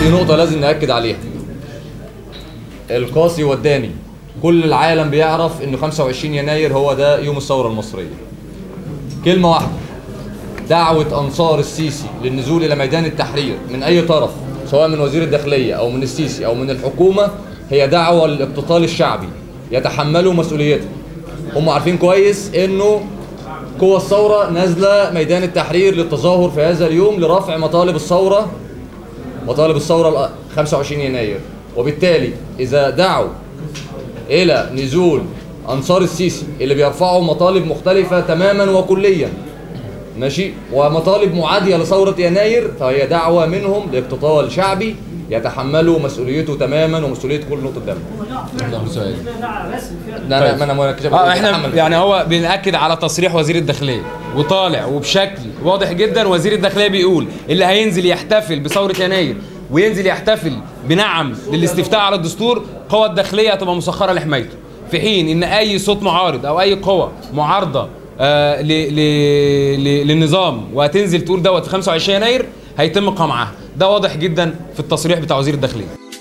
دي نقطة لازم نأكد عليها القاسي والداني كل العالم بيعرف ان 25 يناير هو ده يوم الثورة المصرية كلمة واحدة دعوة أنصار السيسي للنزول إلى ميدان التحرير من أي طرف سواء من وزير الداخلية أو من السيسي أو من الحكومة هي دعوة للاقتتال الشعبي يتحملوا مسؤوليتها هم عارفين كويس إنه قوى الثورة نازلة ميدان التحرير للتظاهر في هذا اليوم لرفع مطالب الثورة مطالب الثورة ال 25 يناير وبالتالي إذا دعوا إلى نزول أنصار السيسي اللي بيرفعوا مطالب مختلفة تماما وكليا ماشي ومطالب معادية لثورة يناير فهي دعوة منهم لاقتتال شعبي يتحملوا مسؤوليته تماما ومسؤولية كل نقطة دم لا لا ما انا ما انا اه احنا يعني هو بنأكد على تصريح وزير الداخلية وطالع وبشكل واضح جدا وزير الداخلية بيقول اللي هينزل يحتفل بثورة يناير وينزل يحتفل بنعم للاستفتاء على الدستور قوى الداخلية هتبقى مسخرة لحمايته في حين ان اي صوت معارض او اي قوة معارضة آه ل ل ل للنظام وهتنزل تقول دوت في 25 يناير هيتم قمعها ده واضح جدا في التصريح بتاع وزير الداخلية